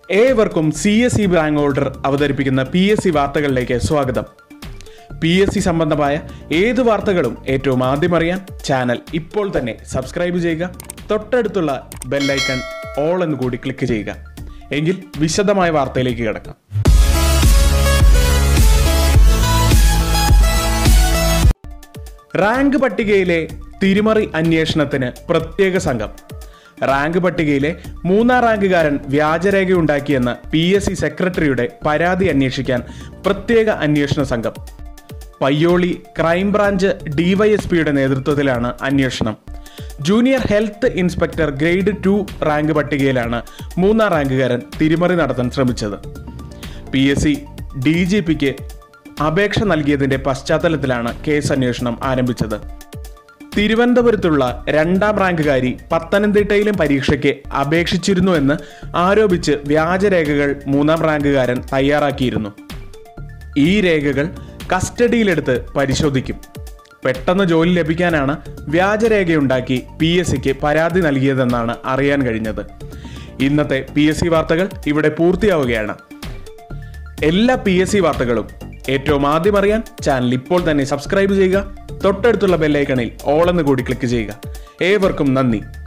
ഏവർക്കും C S C bank order അവതരിപ്പിക്കുന്ന P S C വാർത്തകളിലേക്ക് സ്വാഗതം പി എസ് സി സംബന്ധമായ ഏത് വാർത്തകളും ഏറ്റവും ആദ്യം അറിയാൻ ചാനൽ ഇപ്പോൾ തന്നെ സബ്സ്ക്രൈബ് ചെയ്യുക തൊട്ടടുത്തുള്ള ബെല്ലൈക്കൺ ഓൾ എന്ന് കൂടി ക്ലിക്ക് ചെയ്യുക എങ്കിൽ വിശദമായ വാർത്തയിലേക്ക് കിടക്കാം റാങ്ക് പട്ടികയിലെ തിരിമറി അന്വേഷണത്തിന് പ്രത്യേക സംഘം റാങ്ക് പട്ടികയിലെ മൂന്നാം റാങ്കുകാരൻ വ്യാജരേഖയുണ്ടാക്കിയെന്ന് പി എസ് സി സെക്രട്ടറിയുടെ പരാതി അന്വേഷിക്കാൻ പ്രത്യേക അന്വേഷണ സംഘം പയ്യോളി ക്രൈംബ്രാഞ്ച് ഡിവൈഎസ്പിയുടെ നേതൃത്വത്തിലാണ് അന്വേഷണം junior health inspector grade two rank പട്ടികയിലാണ് മൂന്നാം റാങ്കുകാരൻ തിരിമറി നടത്താൻ ശ്രമിച്ചത് പി എസ് സി ഡി ജി പിക്ക് അപേക്ഷ നൽകിയതിന്റെ പശ്ചാത്തലത്തിലാണ് കേസ് അന്വേഷണം ആരംഭിച്ചത് തിരുവനന്തപുരത്തുള്ള രണ്ടാം റാങ്കുകാരി പത്തനംതിട്ടയിലും പരീക്ഷയ്ക്ക് അപേക്ഷിച്ചിരുന്നുവെന്ന് ആരോപിച്ച് വ്യാജരേഖകൾ മൂന്നാം റാങ്കുകാരൻ തയ്യാറാക്കിയിരുന്നു ഈ രേഖകൾ കസ്റ്റഡിയിലെടുത്ത് പരിശോധിക്കും പെട്ടെന്ന് ജോലി ലഭിക്കാനാണ് വ്യാജരേഖയുണ്ടാക്കി പി എസ് സിക്ക് പരാതി നൽകിയതെന്നാണ് അറിയാൻ കഴിഞ്ഞത് ഇന്നത്തെ പി എസ് സി വാർത്തകൾ ഇവിടെ പൂർത്തിയാവുകയാണ് എല്ലാ പി എസ് സി വാർത്തകളും ഏറ്റവും ആദ്യം അറിയാൻ ചാനൽ ഇപ്പോൾ തന്നെ സബ്സ്ക്രൈബ് ചെയ്യുക തൊട്ടടുത്തുള്ള ബെല്ലൈക്കണിൽ ഓൾ എന്ന് കൂടി ക്ലിക്ക് ചെയ്യുക ഏവർക്കും നന്ദി